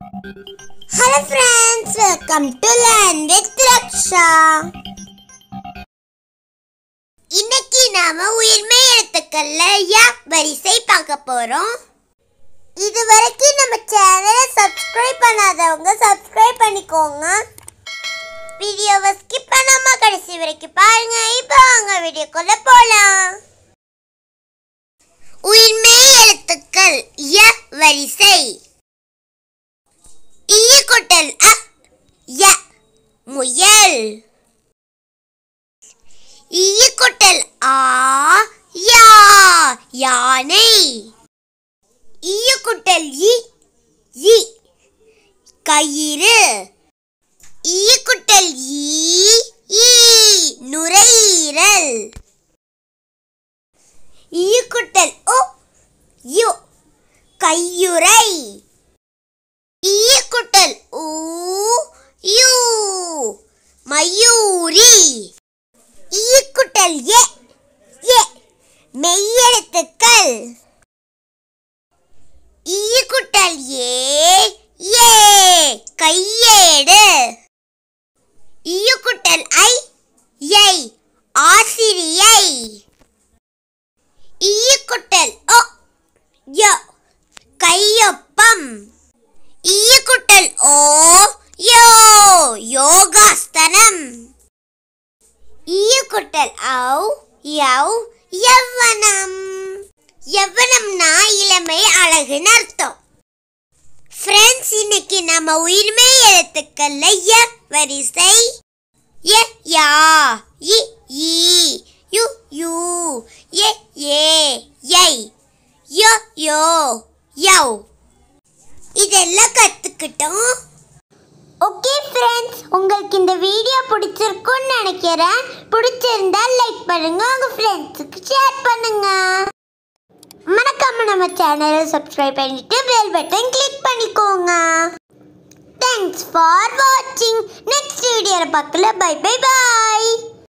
hello friends welcome to land with Raksha இன்னைக்கு நாம உயிர்மை எழுத்துக்கள்ல யா வரிசை பார்க்க போறோம் இது வரைக்கும் நம்ம சேனலை சப்ஸ்கிரைப் பண்ணாதவங்க சப்ஸ்கிரைப் பண்ணிக்கோங்க வீடியோவை ஸ்கிப் பண்ணாம கடைசி வரைக்கும் பாருங்க இப்போ வாங்க வீடியோக்குள்ள போலாம் உயிர்மை எழுத்துக்கள் ய வரிசை ஈய கொட்டல் அ ய முயல் ஈய கொட்டல் ஆ யா யானை ஈய கொட்டல் இ இ கயிறு ஈய கொட்டல் ஈ ஈ நுரையீரல் ஈய கொட்டல் ஓ யு கையுறை ஈயக்குட்டல் ஊ யூ மயூரி ஈயக்குட்டல் எ எ மெய்யெழுத்துக்கள் ஈயக்குட்டல் ஏ ஏ கையேடு ஈயக்குட்டல் ஐ ஐ ஆசிரியை ஈயக்குட்டல் ஒ யோ கையொப்பம் ஈயக்குட்டல் ஓ யோ யோகாஸ்தனம் ஈயக்குட்டல் ஔ யௌ யவ்வனம் யவ்வனம்னா இளமை அழகுன்னு அர்த்தம் ஃப்ரெண்ட்ஸ் இன்னைக்கு நம்ம உயிர்மை எழுத்துக்கள்ல ய வரிசை ய யா இ ஈ யு யூ எ ஏ யை யோ யோ யௌ இதெல்லாம் கற்றுக்கிட்டோம் ஓகே ஃப்ரெண்ட்ஸ் உங்களுக்கு இந்த வீடியோ பிடிச்சிருக்கும்னு நினைக்கிறேன் பிடிச்சிருந்தா லைக் பண்ணுங்க உங்க ஃப்ரெண்ட்ஸுக்கு ஷேர் பண்ணுங்க மறக்காம நம்ம சேனலை சப்ஸ்கிரைப் பண்ணிட்டு பெல் பட்டன் கிளிக் பண்ணிக்கோங்க தேங்க்ஸ் ஃபார் வாட்சிங் நெக்ஸ்ட் வீடியோவில் பார்க்கல பை பை பாய்